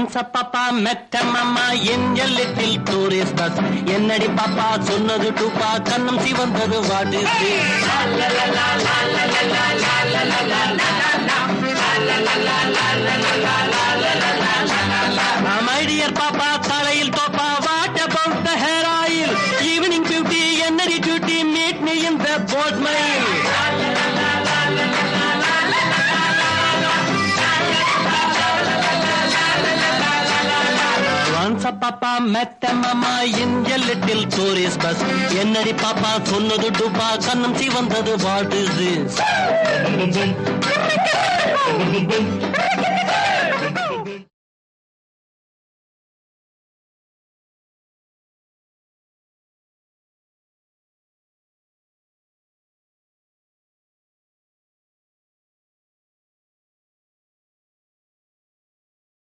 Once a papa met a mama in a little tourist bus. என்னடி பாப்பா சொன்னது டூப்பா கண்ணம் சிவந்தது வாட் இஸ் மை டியர் பாப்பா தலையில் தோப்பா what about the hair oil evening beauty என்னடி duty meet me in the boat mile Once a papa met a mama in a little tourist bus. என்னடி பாப்பா சொன்னது டூப்பா கண்ணம் சிவந்தது வாட் இஸ் திஸ்